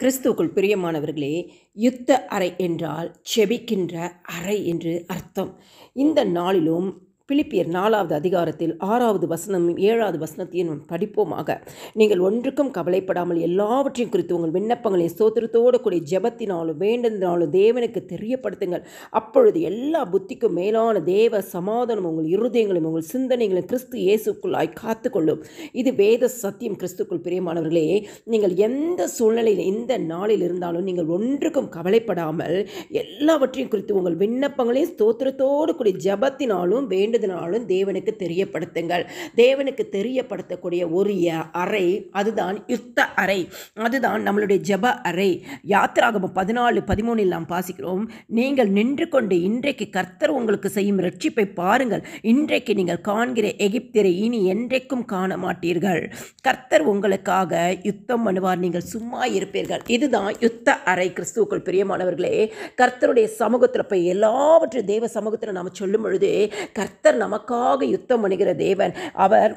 கிறிஸ்துவுக்குள் பிரியமானவர்களே யுத்த அறை என்றால் செபிக்கின்ற அறை என்று அர்த்தம் இந்த நாளிலும் பிலிப்பியர் நாலாவது அதிகாரத்தில் ஆறாவது வசனம் ஏழாவது வசனத்தையும் நாம் படிப்போமாக நீங்கள் ஒன்றுக்கும் கவலைப்படாமல் எல்லாவற்றையும் குறித்து உங்கள் விண்ணப்பங்களை சோத்திரத்தோடு கூடிய ஜெபத்தினாலும் வேண்டதினாலும் தேவனுக்கு தெரியப்படுத்துங்கள் அப்பொழுது எல்லா புத்திக்கும் மேலான தேவ சமாதானம் உங்கள் இருதயங்களும் உங்கள் சிந்தனைகளும் கிறிஸ்து இயேசுக்குள்ளாய் காத்துக்கொள்ளும் இது வேத சத்தியம் கிறிஸ்துக்குள் பிரியமானவர்களே நீங்கள் எந்த சூழ்நிலையில் இந்த நாளில் இருந்தாலும் நீங்கள் ஒன்றுக்கும் கவலைப்படாமல் எல்லாவற்றையும் குறித்து உங்கள் விண்ணப்பங்களையும் ஸ்தோத்திரத்தோடு கூடிய ஜபத்தினாலும் வேண்டுதனாலும் தேவனுக்கு தெரியப்படுத்துங்கள் தேவனுக்கு தெரியப்படுத்தக்கூடிய ஒரு ய- அறை அதுதான் யுத்த அறை அதுதான் நம்மளுடைய ஜப அறை யாத்திராகமம் பதினாலு பதிமூணில் நாம் வாசிக்கிறோம் நீங்கள் நின்று கொண்டு இன்றைக்கு கர்த்தர் உங்களுக்கு செய்யும் ரட்சிப்பை பாருங்கள் இன்றைக்கு நீங்கள் காண்கிற எகிப்திரை இனி என்றைக்கும் காண மாட்டீர்கள் கர்த்தர் உங்களுக்காக யுத்தம் பண்ணுவார் நீங்கள் சும்மா இருப்பீர்கள் இதுதான் யுத்த அறை கிறிஸ்துவுக்குள் பிரியமானவர்களே கர்த்தருடைய சமூகத்தில் போய் எல்லாவற்றையும் தேவ சமூகத்தில் நாம் சொல்லும் பொழுது கர்த்தர் நமக்காக யுத்தம் பண்ணுகிற தேவன் அவர்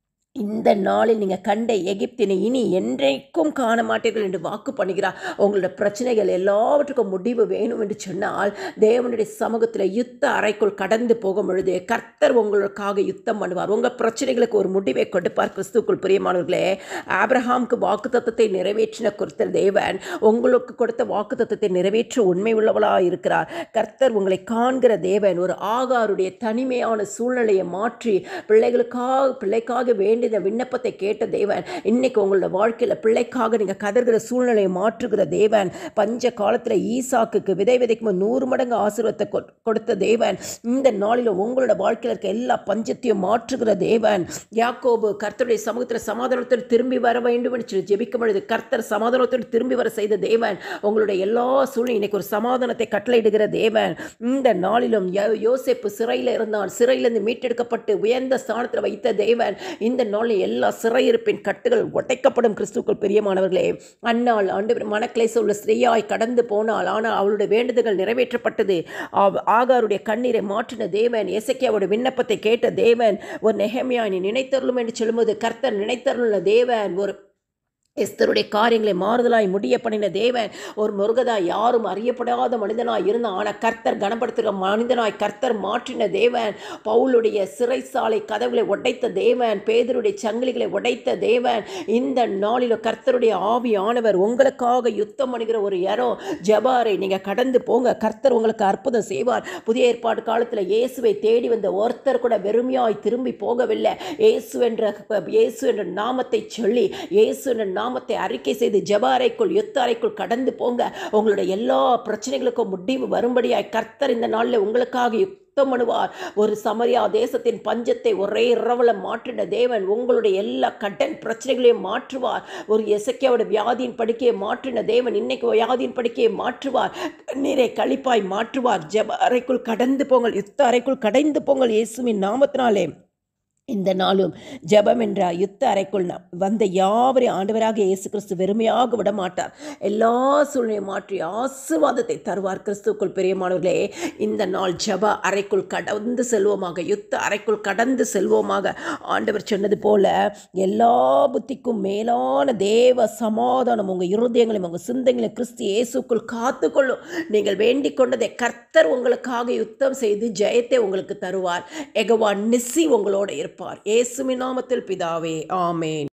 இந்த நாளில் நீங்கள் கண்ட எகிப்தினை இனி என்றைக்கும் காண மாட்டீர்கள் என்று வாக்கு பண்ணுகிறார் உங்களோட பிரச்சனைகள் எல்லாவற்றுக்கும் முடிவு வேணும் என்று சொன்னால் தேவனுடைய சமூகத்தில் யுத்த அறைக்குள் கடந்து போகும் பொழுது கர்த்தர் உங்களுக்காக யுத்தம் பண்ணுவார் உங்கள் பிரச்சனைகளுக்கு ஒரு முடிவை கொடுப்பார் கிறிஸ்துக்குள் பிரியமானவர்களே ஆபிரஹாமுக்கு வாக்கு தத்தத்தை நிறைவேற்றின குறித்த தேவன் உங்களுக்கு கொடுத்த வாக்கு தத்தத்தை நிறைவேற்ற உண்மை உள்ளவளாக இருக்கிறார் கர்த்தர் உங்களை காண்கிற தேவன் ஒரு ஆகாருடைய தனிமையான சூழ்நிலையை மாற்றி பிள்ளைகளுக்காக பிள்ளைக்காக வேண்டிய விண்ணப்பத்தை கேட்ட தேவன் இன்னைக்கு உங்களோட வாழ்க்கையில் பிள்ளைக்காக நீங்கள் கதறுகிற சூழ்நிலையை மாற்றுகிற தேவன் பஞ்ச காலத்தில் ஈசாக்குக்கு விதை விதைக்கும் போது நூறு மடங்கு ஆசீர்வாதத்தை கொ- கொடுத்த தேவன் இந்த நாளில் உங்களோட வாழ்க்கையில் இருக்க எல்லா பஞ்சத்தையும் மாற்றுகிற தேவன் யாக்கோபு கர்த்தருடைய சமூகத்தில் சமாதானத்தோடு திரும்பி வர வேண்டும் என்று சொல்லி ஜெபிக்கும் பொழுது கர்த்தர் சமாதானத்தோடு திரும்பி வர செய்த தேவன் உங்களுடைய எல்லா சூழ்நிலை இன்னைக்கு ஒரு சமாதானத்தை கட்டளையிடுகிற தேவன் இந்த நாளிலும் யோ- யோசேப்பு சிறையில் இருந்தான் சிறையிலிருந்து மீட்டெடுக்கப்பட்டு உயர்ந்த ஸ்தானத்தில் வைத்த தேவன் இந்த நாளில் எல்லா சிறையிருப்பின் கட்டுகள் உடைக்கப்படும் கிறிஸ்துக்குள் பிரியமானவர்களே அன்னாள் ஆண்டு மனக்லேச உள்ள ஸ்ரீயாய் கடந்து போனாள் ஆனால் அவளுடைய வேண்டுதல்கள் நிறைவேற்றப்பட்டது அவ- ஆகாருடைய கண்ணீரை மாற்றின தேவன் எசக்கியாவுடைய விண்ணப்பத்தை கேட்ட தேவன் ஒரு நெஹமியா நீ நினைத்தருளும் என்று சொல்லும்போது கர்த்தர் நினைத்தருளுள்ள தேவன் ஒரு எஸ்தருடைய காரியங்களை மாறுதலாய் முடிய பண்ணின தேவன் ஒரு முருகதாய் யாரும் அறியப்படாத மனிதனாய் இருந்தான் ஆனால் கர்த்தர் கனப்படுத்துகிற மனிதனாய் கர்த்தர் மாற்றின தேவன் பவுலுடைய சிறைசாலை கதவுகளை உடைத்த தேவன் பேதருடைய சங்கிலிகளை உடைத்த தேவன் இந்த நாளில் கர்த்தருடைய ஆவியானவர் உங்களுக்காக யுத்தம் பண்ணுகிற ஒரு யாரோ ஜபாரை நீங்கள் கடந்து போங்க கர்த்தர் உங்களுக்கு அற்புதம் செய்வார் புதிய ஏற்பாடு காலத்தில் இயேசுவை தேடி வந்த ஒருத்தர் கூட வெறுமையாய் திரும்பி போகவில்லை இயேசு என்ற இயேசு என்ற நாமத்தை சொல்லி இயேசு என்ற நாமத்தை அறிக்கை செய்து ஜெப அறைக்குள் யுத்த அறைக்குள் கடந்து போங்க உங்களுடைய எல்லா பிரச்சனைகளுக்கும் முடிவு வரும்படியாய் கர்த்தர் இந்த நாளில் உங்களுக்காக யுத்தம் பண்ணுவார் ஒரு சமரியா தேசத்தின் பஞ்சத்தை ஒரே இரவில் மாற்றின தேவன் உங்களுடைய எல்லா கடன் பிரச்சனைகளையும் மாற்றுவார் ஒரு எசக்கியாவோட வியாதியின் படுக்கையை மாற்றின தேவன் இன்னைக்கு வியாதியின் படுக்கையை மாற்றுவார் கண்ணீரை கழிப்பாய் மாற்றுவார் ஜெப அறைக்குள் கடந்து போங்கள் யுத்த அறைக்குள் கடைந்து போங்கள் இயேசுவின் நாமத்தினாலே இந்த நாளும் ஜெபம் என்ற யுத்த அறைக்குள் ந- வந்த யாவரையும் ஆண்டவராக இயேசு கிறிஸ்து வெறுமையாக விட மாட்டார் எல்லா சூழ்நிலையும் மாற்றி ஆசீர்வாதத்தை தருவார் கிறிஸ்துக்குள் பிரியமானவர்களே இந்த நாள் ஜெப அறைக்குள் கடந்து செல்வோமாக யுத்த அறைக்குள் கடந்து செல்வோமாக ஆண்டவர் சொன்னது போல எல்லா புத்திக்கும் மேலான தேவ சமாதானம் உங்கள் இருதயங்களையும் உங்கள் சிந்தைகளையும் கிறிஸ்து இயேசுக்குள் காத்துக்கொள்ளும் நீங்கள் வேண்டிக் கொண்டதை கர்த்தர் உங்களுக்காக யுத்தம் செய்து ஜெயத்தை உங்களுக்கு தருவார் எகவா நிசி உங்களோட இருப்பார் இயேசுவின் நாமத்தில் பிதாவே ஆமேன்